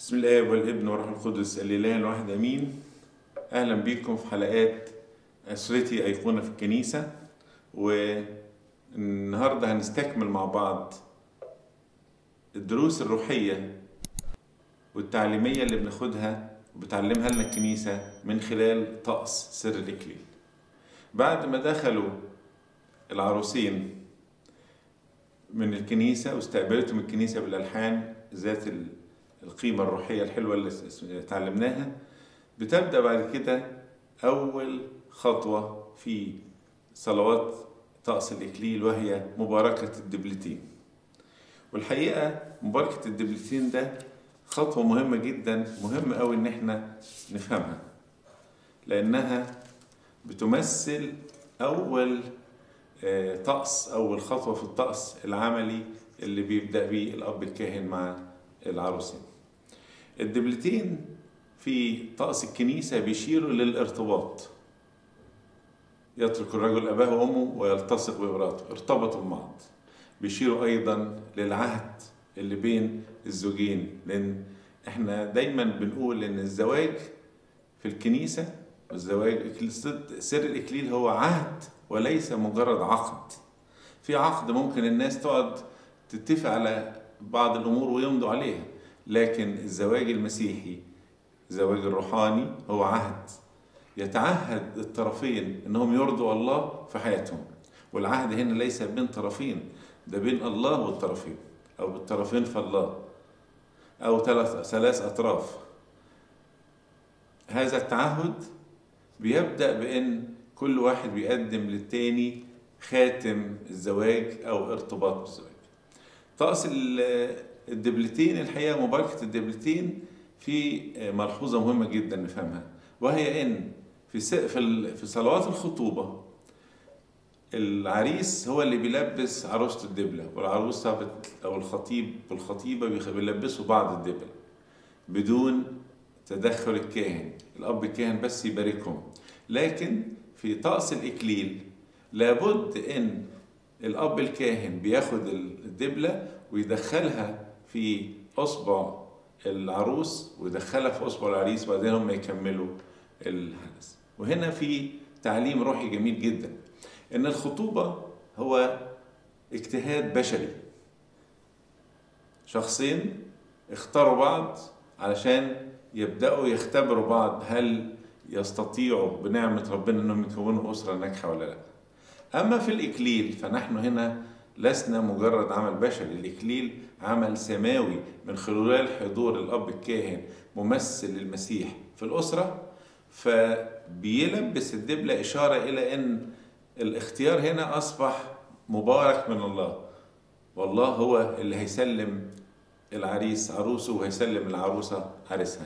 بسم الله والابن والروح القدس الاله الواحد امين اهلا بكم في حلقات اسرتي ايقونه في الكنيسه والنهارده هنستكمل مع بعض الدروس الروحيه والتعليميه اللي بناخدها وبتعلمها لنا الكنيسه من خلال طقس سر الاكليل بعد ما دخلوا العروسين من الكنيسه واستقبلتهم الكنيسه بالالحان ذات القيمة الروحية الحلوة اللي اتعلمناها بتبدأ بعد كده أول خطوة في صلوات طقس الإكليل وهي مباركة الدبلتين والحقيقة مباركة الدبلتين ده خطوة مهمة جدا مهم أوي إن احنا نفهمها لأنها بتمثل أول طقس أول خطوة في الطقس العملي اللي بيبدأ بيه الأب الكاهن مع العروسين الدبلتين في طقس الكنيسة بيشيروا للارتباط يترك الرجل أباه وأمه ويلتصق بامرأته ارتبطوا ببعض بيشيروا أيضا للعهد اللي بين الزوجين لأن احنا دايما بنقول إن الزواج في الكنيسة الزواج سر الإكليل هو عهد وليس مجرد عقد في عقد ممكن الناس تقعد تتفق على بعض الامور ويمضوا عليها لكن الزواج المسيحي الزواج الروحاني هو عهد يتعهد الطرفين انهم يرضوا الله في حياتهم والعهد هنا ليس بين طرفين ده بين الله والطرفين او بالطرفين فالله او ثلاث ثلاث اطراف هذا التعهد بيبدا بان كل واحد بيقدم للتاني خاتم الزواج او ارتباط بالزواج طقس الدبلتين الحقيقه مباركه الدبلتين في ملحوظه مهمه جدا نفهمها وهي ان في في في صلوات الخطوبه العريس هو اللي بيلبس عروسته الدبله والعروسه او الخطيب والخطيبه بيلبسوا بعض الدبل بدون تدخل الكاهن الاب الكاهن بس يباركهم لكن في طقس الاكليل لابد ان الاب الكاهن بياخد الدبله ويدخلها في اصبع العروس ويدخلها في اصبع العريس وبعدين هم يكملوا الحدث وهنا في تعليم روحي جميل جدا ان الخطوبه هو اجتهاد بشري شخصين اختاروا بعض علشان يبداوا يختبروا بعض هل يستطيعوا بنعمه ربنا انهم يكونوا اسره ناجحه ولا لا أما في الإكليل فنحن هنا لسنا مجرد عمل بشري الإكليل عمل سماوي من خلال حضور الأب الكاهن ممثل المسيح في الأسرة فبيلبس الدبلة إشارة إلى أن الاختيار هنا أصبح مبارك من الله والله هو اللي هيسلم العريس عروسه وهيسلم العروسة عريسها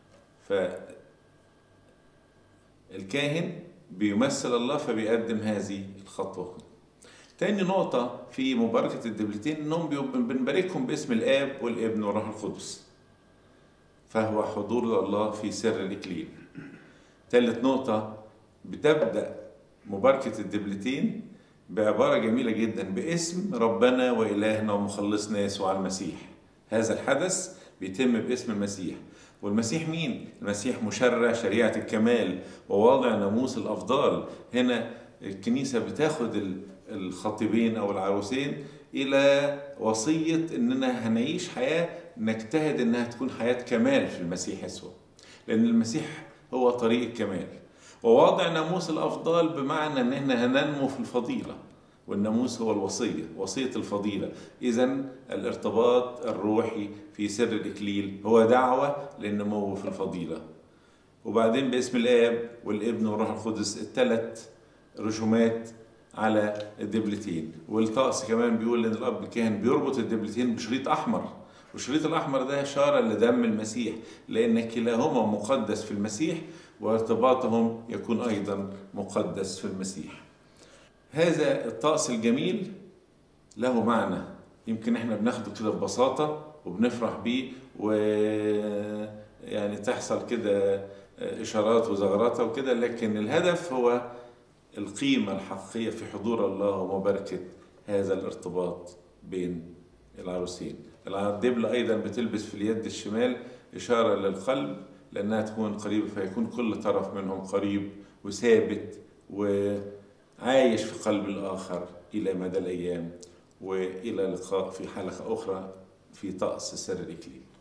فالكاهن بيمثل الله فبيقدم هذه الخطوة تاني نقطة في مباركة الدبلتين انهم بنباركهم باسم الاب والابن والروح القدس فهو حضور الله في سر الاكليل تالت نقطة بتبدأ مباركة الدبلتين بعبارة جميلة جدا باسم ربنا وإلهنا ومخلصنا يسوع المسيح هذا الحدث بيتم باسم المسيح والمسيح مين؟ المسيح مشرع شريعة الكمال وواضع ناموس الأفضال هنا الكنيسة بتاخد الخطيبين أو العروسين إلى وصية إننا هنعيش حياة نجتهد إنها تكون حياة كمال في المسيح يسوع لأن المسيح هو طريق الكمال وواضع ناموس الأفضال بمعنى إن إحنا هننمو في الفضيلة والناموس هو الوصية وصية الفضيلة إذا الارتباط الروحي في سر الإكليل هو دعوة للنمو في الفضيلة وبعدين باسم الآب والابن والروح القدس الثلاث رسومات على الدبلتين والطقس كمان بيقول ان الاب الكاهن بيربط الدبلتين بشريط احمر والشريط الاحمر ده اشاره لدم المسيح لان كلاهما مقدس في المسيح وارتباطهم يكون ايضا مقدس في المسيح هذا الطقس الجميل له معنى يمكن احنا بناخده كده ببساطة وبنفرح بيه ويعني تحصل كده إشارات وزغرات وكده لكن الهدف هو القيمة الحقيقية في حضور الله ومباركة هذا الارتباط بين العروسين الدبلة أيضا بتلبس في اليد الشمال إشارة للقلب لأنها تكون قريبة فيكون كل طرف منهم قريب وثابت وعايش في قلب الآخر إلى مدى الأيام وإلى اللقاء في حلقة أخرى في طقس سر الإكليل